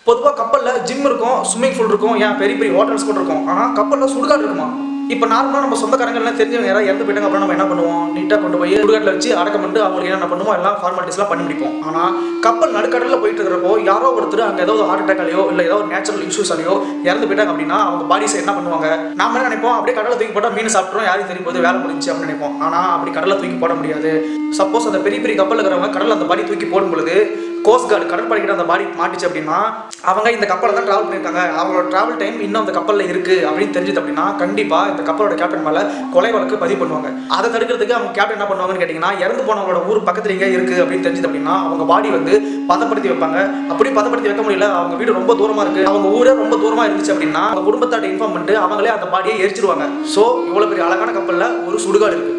பொதுவாக கப்பலில் ஜிம் இருக்கும் ஸ்விம்மிங் பூல் இருக்கும் ஏன் பெரிய பெரிய ஹோட்டல்ஸ் கூட இருக்கும் ஆனால் கப்பலில் சுடுகாடு இருக்குமா இப்போ நார்மலாக நம்ம சொந்தக்காரங்க எல்லாம் தெரிஞ்சவங்க யாராவது இறந்து போயிட்டாங்க அப்புறம் நம்ம என்ன பண்ணுவோம் நீட்டாக கொண்டு போய் சுடுகாட்டில் வச்சு அடக்கம் பண்ணிட்டு அவங்களுக்கு என்ன பண்ணுவோம் எல்லாம் ஃபார்மாலிட்டிஸ்லாம் பண்ணி முடிப்போம் ஆனால் கப்பல் நடுக்கடலில் போயிட்டு இருக்கிறப்போ யாரோ ஒருத்தர் அங்கே ஏதோ ஹார்ட் அட்டாக்லையோ இல்லை ஏதோ ஒரு நேச்சுரல் இஷ்யூஸாலையோ இறந்து போயிட்டாங்க அப்படின்னா அவங்க பாடிஸை என்ன பண்ணுவாங்க நாம என்ன நினைப்போம் அப்படியே கடலை தூக்கி போட்டால் மீன் சாப்பிட்றோம் யாரும் தெரியும் போது வேலை முடிஞ்சு அப்படின்னு நினைப்போம் ஆனால் அப்படி கடலை தூக்கி போட முடியாது சப்போஸ் அந்த பெரிய பெரிய கப்பலில் இருக்கிறவங்க கடலில் அந்த பாடி தூக்கி போடும் பொழுது கோஸ்ட் கார்டு கடற்படைக்கிட்ட அந்த பாடி மாட்டுச்சு அப்படின்னா அவங்க இந்த கப்பலை தான் ட்ராவல் பண்ணியிருக்காங்க அவங்களோட ட்ராவல் டைம் இன்னும் அந்த கப்பலில் இருக்கு அப்படின்னு தெரிஞ்சது அப்படின்னா கண்டிப்பாக இந்த கப்பலோட கேப்டன் மேலே கொலை வழக்கு பதிவு பண்ணுவாங்க அதை தடுக்கிறதுக்கு அவங்க கேப்டன் என்ன பண்ணுவாங்கன்னு கேட்டிங்கன்னா இறந்து போனவங்களோட ஊர் பக்கத்துல எங்கே இருக்கு அப்படின்னு தெரிஞ்சது அப்படின்னா அவங்க பாடி வந்து பதப்படுத்தி வைப்பாங்க அப்படி பதப்படுத்தி வைக்க முடியல அவங்க வீடு ரொம்ப தூரமா இருக்கு அவங்க ஊரே ரொம்ப தூரமா இருந்துச்சு அப்படின்னா அவங்க குடும்பத்தாட்ட இன்ஃபார்ம் பண்ணிட்டு அவங்களே அந்த பாடியை எரிச்சிருவாங்க ஸோ இவ்வளோ பெரிய அழகான கப்பலில் ஒரு சுடுகாடு இருக்கு